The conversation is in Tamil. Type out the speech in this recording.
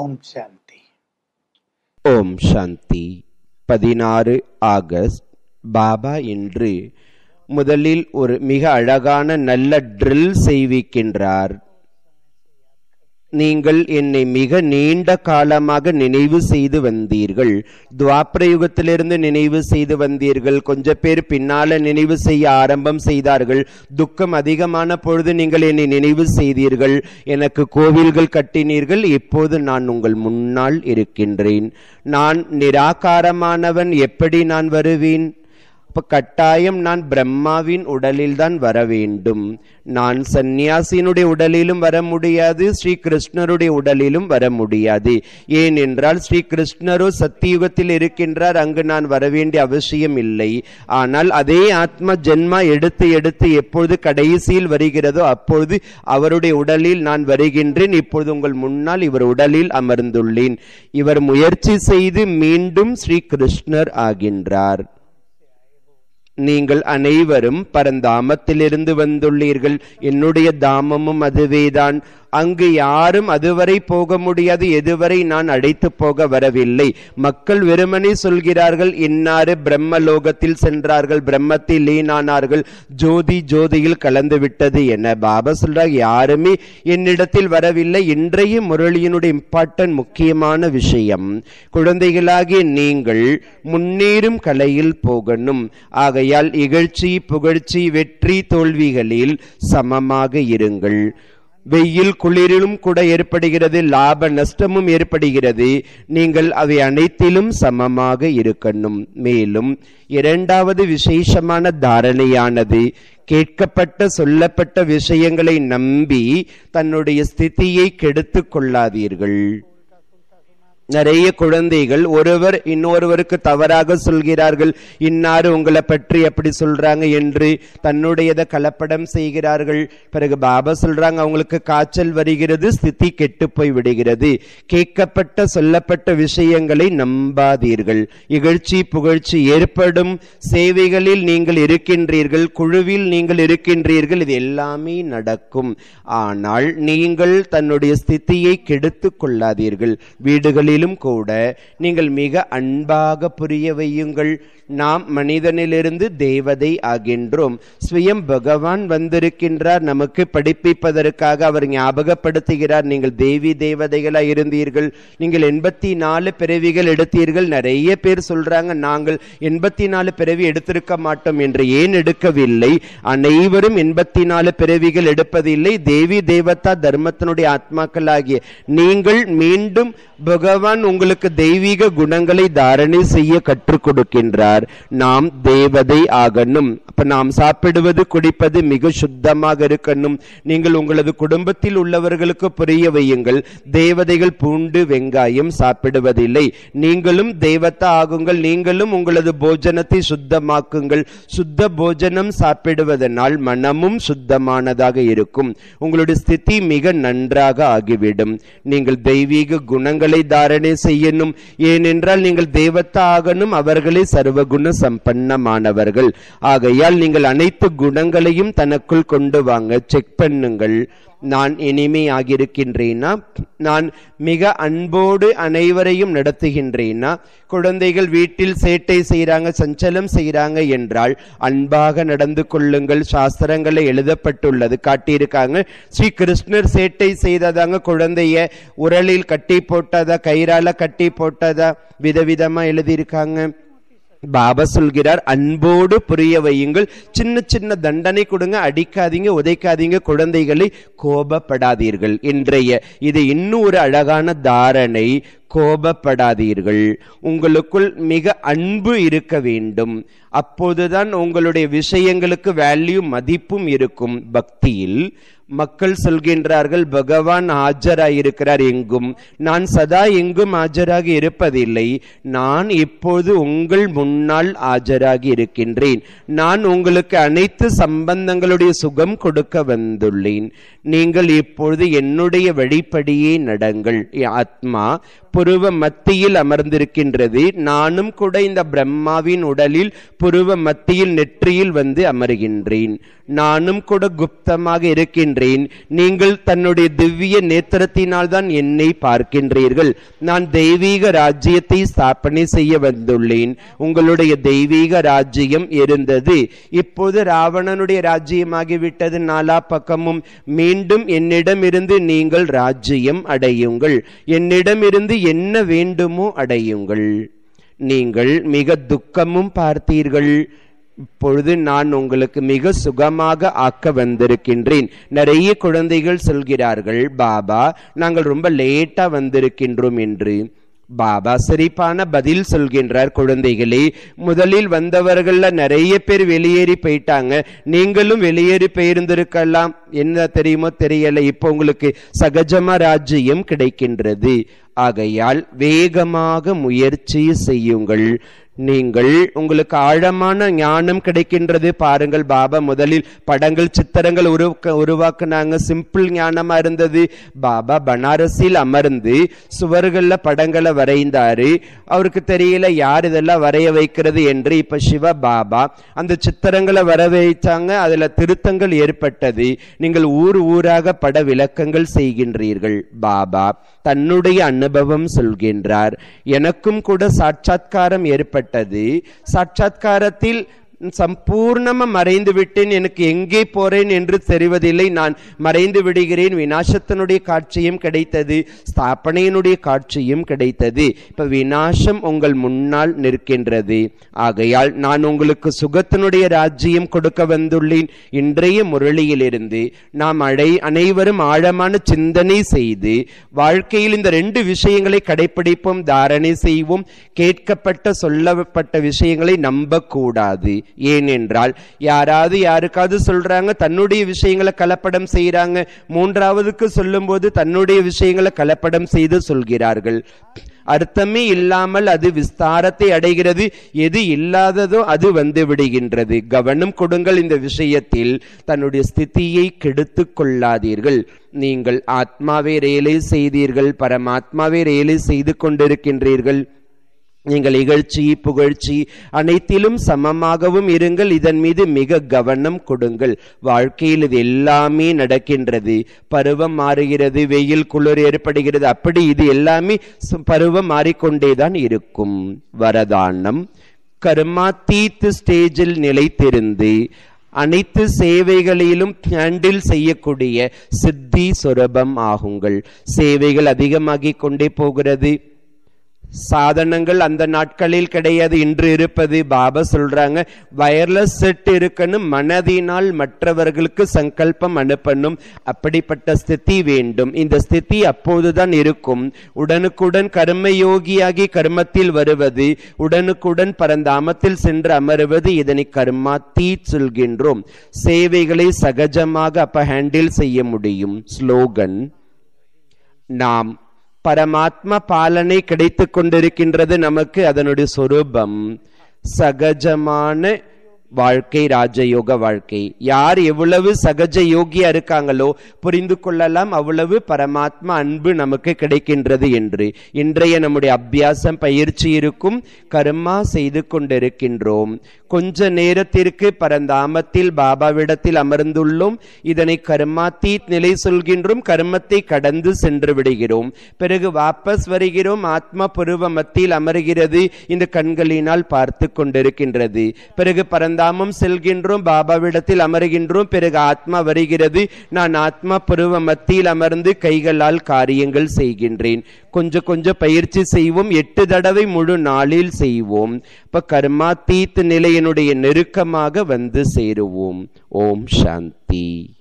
ஓம் சாந்தி ஓம் சாந்தி பதினாறு ஆகஸ்ட் பாபா இன்று முதலில் ஒரு மிக அழகான நல்ல ட்ரில் செய்விக்கின்றார் நீங்கள் என்னை மிக நீண்ட காலமாக நினைவு செய்து வந்தீர்கள் துவாபர யுகத்திலிருந்து நினைவு செய்து வந்தீர்கள் கொஞ்ச பேர் பின்னால நினைவு செய்ய ஆரம்பம் செய்தார்கள் துக்கம் அதிகமான பொழுது நீங்கள் என்னை நினைவு செய்தீர்கள் எனக்கு கோவில்கள் கட்டினீர்கள் இப்போது நான் உங்கள் முன்னால் இருக்கின்றேன் நான் நிராகாரமானவன் எப்படி நான் வருவேன் அப்ப கட்டாயம் நான் பிரம்மாவின் உடலில் தான் வர வேண்டும் நான் சந்நியாசியினுடைய உடலிலும் வர முடியாது ஸ்ரீ கிருஷ்ணருடைய உடலிலும் வர முடியாது ஏனென்றால் ஸ்ரீ கிருஷ்ணரோ சத்தியுகத்தில் இருக்கின்றார் அங்கு நான் வர வேண்டிய அவசியம் இல்லை ஆனால் அதே ஆத்மா ஜென்மா எடுத்து எடுத்து எப்பொழுது கடைசியில் வருகிறதோ அப்பொழுது அவருடைய உடலில் நான் வருகின்றேன் இப்பொழுது உங்கள் முன்னால் இவர் உடலில் அமர்ந்துள்ளேன் இவர் முயற்சி செய்து மீண்டும் ஸ்ரீ கிருஷ்ணர் ஆகின்றார் நீங்கள் அனைவரும் பரந்தாமத்திலிருந்து வந்துள்ளீர்கள் என்னுடைய தாமமும் அதுவேதான் அங்கு யாரும் அதுவரை போக முடியாது எதுவரை நான் அழைத்து போக வரவில்லை மக்கள் வெறுமனே சொல்கிறார்கள் இன்னாறு பிரம்ம லோகத்தில் சென்றார்கள் பிரம்மத்தில் லீனானார்கள் ஜோதி ஜோதியில் கலந்து விட்டது என பாபா சொல்றார் யாருமே என்னிடத்தில் வரவில்லை இன்றைய முரளியினுடைய இம்பார்ட்டன்ட் முக்கியமான விஷயம் குழந்தைகளாகிய நீங்கள் முன்னேறும் கலையில் போகணும் ஆகையால் இகழ்ச்சி புகழ்ச்சி வெற்றி தோல்விகளில் சமமாக இருங்கள் வெயில் குளிரிலும் கூட ஏற்படுகிறது லாப நஷ்டமும் ஏற்படுகிறது நீங்கள் அவை அனைத்திலும் சமமாக இருக்கணும் மேலும் இரண்டாவது விசேஷமான தாரணையானது கேட்கப்பட்ட சொல்லப்பட்ட விஷயங்களை நம்பி தன்னுடைய ஸ்திதியை கெடுத்து கொள்ளாதீர்கள் நிறைய குழந்தைகள் ஒருவர் இன்னொருவருக்கு தவறாக சொல்கிறார்கள் இன்னாரு உங்களை பற்றி அப்படி சொல்றாங்க என்று தன்னுடையதை கலப்படம் செய்கிறார்கள் பிறகு பாபா சொல்றாங்க அவங்களுக்கு காய்ச்சல் வருகிறது ஸ்திதி கெட்டு போய் விடுகிறது கேட்கப்பட்ட சொல்லப்பட்ட விஷயங்களை நம்பாதீர்கள் இகழ்ச்சி புகழ்ச்சி ஏற்படும் சேவைகளில் நீங்கள் இருக்கின்றீர்கள் குழுவில் நீங்கள் இருக்கின்றீர்கள் இது எல்லாமே நடக்கும் ஆனால் நீங்கள் தன்னுடைய ஸ்திதியை கெடுத்து கொள்ளாதீர்கள் வீடுகளில் மேலும் கூட நீங்கள் மிக அன்பாக புரிய வையுங்கள் நாம் மனிதனிலிருந்து தேவதை ஆகின்றோம் ஸ்வயம் பகவான் வந்திருக்கின்றார் நமக்கு படிப்பிப்பதற்காக அவர் ஞாபகப்படுத்துகிறார் நீங்கள் தேவி தேவதைகளா இருந்தீர்கள் நீங்கள் எண்பத்தி நாலு பிறவிகள் எடுத்தீர்கள் நிறைய பேர் சொல்றாங்க நாங்கள் எண்பத்தி நாலு பிறவி எடுத்திருக்க மாட்டோம் என்று ஏன் எடுக்கவில்லை அனைவரும் எண்பத்தி நாலு பிறவிகள் எடுப்பதில்லை தேவி தேவதா தர்மத்தினுடைய ஆத்மாக்களாகிய நீங்கள் மீண்டும் பகவான் உங்களுக்கு தெய்வீக குணங்களை தாரணை செய்ய கற்றுக் கொடுக்கின்றார் நாம் தேவதை ஆகணும் அப்ப நாம் சாப்பிடுவது குடிப்பது மிக சுத்தமாக இருக்கணும் நீங்கள் உங்களது குடும்பத்தில் உள்ளவர்களுக்கு புரிய வையுங்கள் தேவதைகள் பூண்டு வெங்காயம் சாப்பிடுவதில்லை நீங்களும் தேவதா ஆகுங்கள் நீங்களும் உங்களது போஜனத்தை சுத்தமாக்குங்கள் சுத்த போஜனம் சாப்பிடுவதனால் மனமும் சுத்தமானதாக இருக்கும் உங்களுடைய ஸ்திதி மிக நன்றாக ஆகிவிடும் நீங்கள் தெய்வீக குணங்களை தாரணை செய்யணும் ஏனென்றால் நீங்கள் தேவத்தா ஆகணும் அவர்களே சர்வகுண சம்பன்னமானவர்கள் ஆகையால் நீங்கள் அனைத்து குணங்களையும் தனக்குள் கொண்டு வாங்க செக் பண்ணுங்கள் நான் இனிமையாக இருக்கின்றேனா நான் மிக அன்போடு அனைவரையும் நடத்துகின்றேனா குழந்தைகள் வீட்டில் சேட்டை செய்கிறாங்க சஞ்சலம் செய்கிறாங்க என்றால் அன்பாக நடந்து கொள்ளுங்கள் சாஸ்திரங்களை எழுதப்பட்டுள்ளது காட்டியிருக்காங்க ஸ்ரீ கிருஷ்ணர் சேட்டை செய்ததாங்க குழந்தைய உரலில் கட்டி போட்டதா கயிறால கட்டி போட்டதா விதவிதமா எழுதியிருக்காங்க பாபா சொல்கிறார் அன்போடு புரிய வையுங்கள் சின்ன சின்ன தண்டனை கொடுங்க அடிக்காதீங்க உதைக்காதீங்க குழந்தைகளை கோபப்படாதீர்கள் இன்றைய இது இன்னும் ஒரு அழகான தாரணை கோபப்படாதீர்கள் உங்களுக்குள் மிக அன்பு இருக்க வேண்டும் அப்போதுதான் உங்களுடைய விஷயங்களுக்கு வேல்யூ மதிப்பும் இருக்கும் பக்தியில் மக்கள் சொல்கின்றார்கள் பகவான் ஆஜராயிருக்கிறார் எங்கும் நான் சதா எங்கும் ஆஜராகி இருப்பதில்லை நான் இப்போது உங்கள் முன்னால் ஆஜராகி இருக்கின்றேன் நான் உங்களுக்கு அனைத்து சம்பந்தங்களுடைய சுகம் கொடுக்க வந்துள்ளேன் நீங்கள் இப்பொழுது என்னுடைய வழிப்படியே நடங்கள் ஆத்மா புருவ மத்தியில் அமர்ந்திருக்கின்றது நானும் கூட இந்த பிரம்மாவின் உடலில் புருவ மத்தியில் நெற்றியில் வந்து அமர்கின்றேன் நானும் கூட குப்தமாக இருக்கின்றேன் நீங்கள் தன்னுடைய திவ்ய நேத்திரத்தினால் தான் என்னை பார்க்கின்றீர்கள் நான் தெய்வீக ராஜ்யத்தை ஸ்தாபனை செய்ய வந்துள்ளேன் உங்களுடைய தெய்வீக ராஜ்யம் இருந்தது இப்போது ராவணனுடைய ராஜ்யமாகிவிட்டது நாலா பக்கமும் மீண்டும் என்னிடமிருந்து நீங்கள் ராஜ்யம் அடையுங்கள் என்னிடமிருந்து என்ன வேண்டுமோ அடையுங்கள் நீங்கள் மிக துக்கமும் பார்த்தீர்கள் இப்பொழுது நான் உங்களுக்கு மிக சுகமாக ஆக்க வந்திருக்கின்றேன் நிறைய குழந்தைகள் சொல்கிறார்கள் பாபா நாங்கள் ரொம்ப லேட்டா வந்திருக்கின்றோம் என்று பாபா சிரிப்பான பதில் சொல்கின்றார் குழந்தைகளே முதலில் வந்தவர்கள்ல நிறைய பேர் வெளியேறி போயிட்டாங்க நீங்களும் வெளியேறி போயிருந்திருக்கலாம் என்ன தெரியுமோ தெரியல இப்போ உங்களுக்கு சகஜமா ராஜ்யம் கிடைக்கின்றது ஆகையால் வேகமாக முயற்சி செய்யுங்கள் நீங்கள் உங்களுக்கு ஆழமான ஞானம் கிடைக்கின்றது பாருங்கள் பாபா முதலில் படங்கள் சித்திரங்கள் உருவாக்க உருவாக்குனாங்க சிம்பிள் ஞானமா இருந்தது பாபா பனாரஸில் அமர்ந்து சுவர்கள்ல படங்களை வரைந்தாரு அவருக்கு தெரியல யார் இதெல்லாம் வரைய வைக்கிறது என்று இப்ப சிவ பாபா அந்த சித்திரங்களை வர வைச்சாங்க அதுல திருத்தங்கள் ஏற்பட்டது நீங்கள் ஊர் ஊராக பட விளக்கங்கள் செய்கின்றீர்கள் பாபா தன்னுடைய அனுபவம் சொல்கின்றார் எனக்கும் கூட சாட்சாத்காரம் ஏற்பட்டது சாட்சாத்காரத்தில் சம்பூர்ணமா மறைந்து விட்டேன் எனக்கு எங்கே போறேன் என்று தெரிவதில்லை நான் மறைந்து விடுகிறேன் வினாசத்தினுடைய காட்சியும் கிடைத்தது ஸ்தாபனையினுடைய காட்சியும் கிடைத்தது இப்ப வினாசம் உங்கள் முன்னால் நிற்கின்றது ஆகையால் நான் உங்களுக்கு சுகத்தினுடைய ராஜ்யம் கொடுக்க வந்துள்ளேன் இன்றைய முரளியிலிருந்து நாம் அடை அனைவரும் ஆழமான சிந்தனை செய்து வாழ்க்கையில் இந்த ரெண்டு விஷயங்களை கடைபிடிப்போம் தாரணை செய்வோம் கேட்கப்பட்ட சொல்லப்பட்ட விஷயங்களை நம்பக்கூடாது ஏனென்றால் யாராவது யாருக்காவது சொல்றாங்க தன்னுடைய விஷயங்களை கலப்படம் செய்யறாங்க மூன்றாவதுக்கு சொல்லும்போது தன்னுடைய விஷயங்களை கலப்படம் செய்து சொல்கிறார்கள் அர்த்தமே இல்லாமல் அது விஸ்தாரத்தை அடைகிறது எது இல்லாததோ அது வந்து விடுகின்றது கவனம் கொடுங்கள் இந்த விஷயத்தில் தன்னுடைய ஸ்திதியை கெடுத்து கொள்ளாதீர்கள் நீங்கள் ஆத்மாவை ரியலைஸ் செய்தீர்கள் பரமாத்மாவை ரியலைஸ் செய்து கொண்டிருக்கின்றீர்கள் நீங்கள் இகழ்ச்சி புகழ்ச்சி அனைத்திலும் சமமாகவும் இருங்கள் இதன் மீது மிக கவனம் கொடுங்கள் வாழ்க்கையில் இது எல்லாமே நடக்கின்றது பருவம் மாறுகிறது வெயில் குளிர் ஏற்படுகிறது அப்படி இது எல்லாமே சு- பருவம் மாறிக்கொண்டேதான் இருக்கும் வரதானம் கர்மாத்தீத் ஸ்டேஜில் நிலைத்திருந்து அனைத்து சேவைகளிலும் ஹேண்டில் செய்யக்கூடிய சித்தி சுரபம் ஆகுங்கள் சேவைகள் அதிகமாகிக் கொண்டே போகிறது சாதனங்கள் அந்த நாட்களில் கிடையாது இன்று இருப்பது பாபா சொல்றாங்க வயர்லெஸ் செட் இருக்குன்னு மனதினால் மற்றவர்களுக்கு சங்கல்பம் அனுப்பணும் அப்படிப்பட்ட ஸ்திதி வேண்டும் இந்த ஸ்திதி அப்போதுதான் இருக்கும் உடனுக்குடன் கர்ம யோகியாகி கர்மத்தில் வருவது உடனுக்குடன் பரந்தாமத்தில் சென்று அமருவது இதனை கர்மாத்தி சொல்கின்றோம் சேவைகளை சகஜமாக அப்ப ஹேண்டில் செய்ய முடியும் ஸ்லோகன் நாம் பரமாத்ம பாலனை கிடைத்துக் கொண்டிருக்கின்றது நமக்கு அதனுடைய சொரூபம் சகஜமான வாழ்க்கை ராஜயோக வாழ்க்கை யார் எவ்வளவு சகஜ யோகியா இருக்காங்களோ புரிந்து கொள்ளலாம் அவ்வளவு பரமாத்மா அன்பு நமக்கு கிடைக்கின்றது என்று இன்றைய நம்முடைய அபியாசம் பயிற்சி இருக்கும் கர்மா செய்து கொண்டிருக்கின்றோம் கொஞ்ச நேரத்திற்கு பரந்தாமத்தில் பாபாவிடத்தில் அமர்ந்துள்ளோம் இதனை கர்மாத்தீத் நிலை சொல்கின்றோம் கர்மத்தை கடந்து சென்று விடுகிறோம் பிறகு வாபஸ் வருகிறோம் ஆத்மா புருவ மத்தியில் அமர்கிறது இந்த கண்களினால் பார்த்து கொண்டிருக்கின்றது பிறகு பரந்தாமம் செல்கின்றோம் பாபாவிடத்தில் அமருகின்றோம் பிறகு ஆத்மா வருகிறது நான் ஆத்மா புருவ மத்தியில் அமர்ந்து கைகளால் காரியங்கள் செய்கின்றேன் கொஞ்சம் கொஞ்சம் பயிற்சி செய்வோம் எட்டு தடவை முழு நாளில் செய்வோம் இப்ப கர்மாத்தீத் நிலையினுடைய நெருக்கமாக வந்து சேருவோம் ஓம் சாந்தி